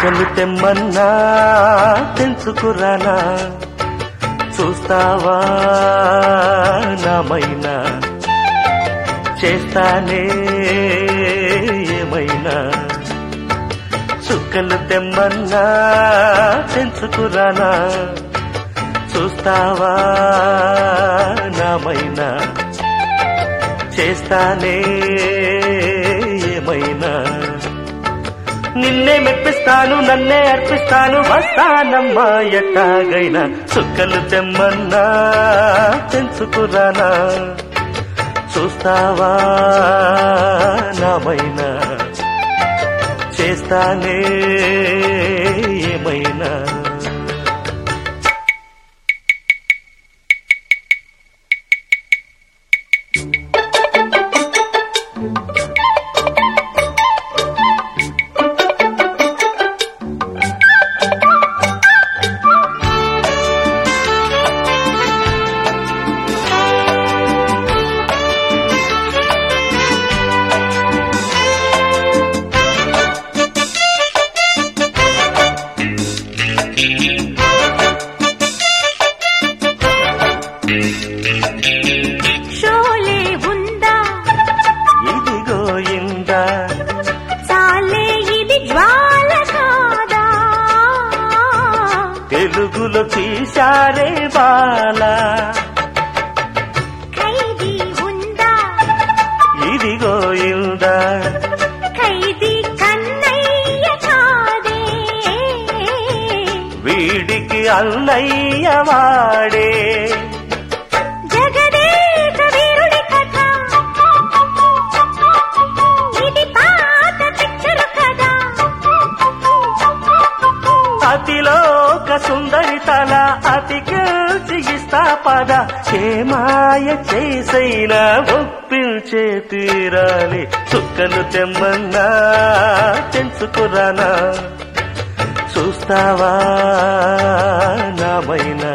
చుక్కలు తెమ్మన్నా తెంచుకురానా చూస్తావా నామైనా చేస్తానే ఏమైనా చుక్కలు తెమ్మన్నా తెంచుకురానా చూస్తావా నామైనా చేస్తానే ఏమైనా నిన్నే మెప్పిస్తాను నన్నే అర్పిస్తాను వస్తానమ్మా ఎట్టాగైనా చుక్కలు తెమ్మన్నా తెంచుకురానా చూస్తావా నామైనా చేస్తానే ఏమైనా షోలే ఉందా ఇదిగో ఇందా చాలే ఇది జ్వాల కాదా తెలుగులో తీశారే బాల ఖైదీ ఉందా ఇదిగో ఇందా ఖైదీ కన్నయ్య కాదే వీడికి అన్నయ్య వాడే జగదేక వీరుడి కథ ఇది పాత పిక్చరు కదా అతిలోక సుందరి తల అతికిల్చి ఇస్తా పద ఏ మాయ చేసైనా ఒప్పించే తీరాలి చుక్కలు తెమ్మన్నా తెంచుకురానా చూస్తావా నామైనా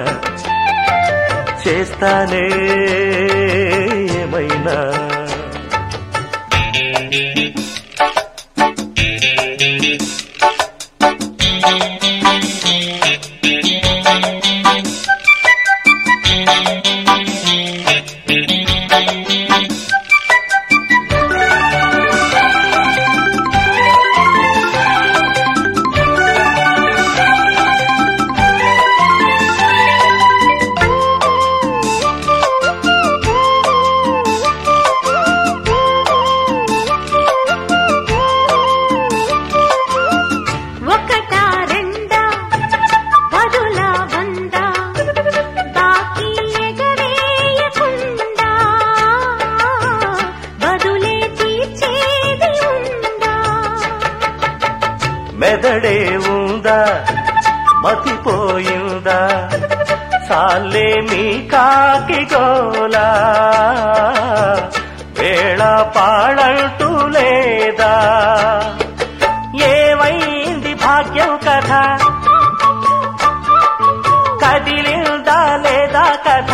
చేస్తానే ఏమైనా ఒకటా రెండా పదుల వందా బాకీ ఎగవేయకుండా బదులే తీర్చేది ఉందా మెదడే ఉందా మతిపోయిందా చాలే మీ కాకి గోలా వేళ పాడంటూ లేదా ఏమైంది భాగ్యం కథ కదిలిందా లేదా కథ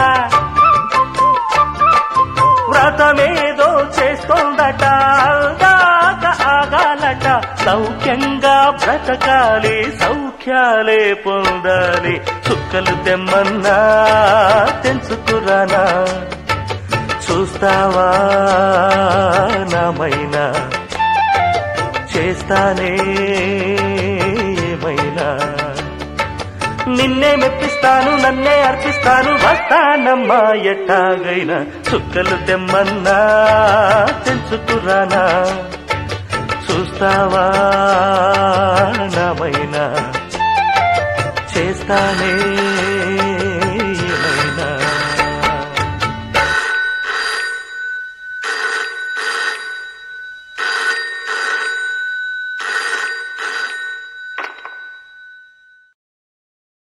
వ్రతమేదో చేస్తోందట అందాక ఆగాలట సౌఖ్యంగా బ్రతకాలి సౌఖ్యాలే పొందాలి చుక్కలు తెమ్మన్నా తెంచుకురానా చూస్తావా నామైనా చేస్తానే ఏమైనా నిన్నే మెప్పిస్తాను నన్నే అర్పిస్తాను వస్తానమ్మా ఎట్టాగైనా చుక్కలు తెమ్మన్నా తెంచుకురానా చూస్తావా నామైనా చేస్తానే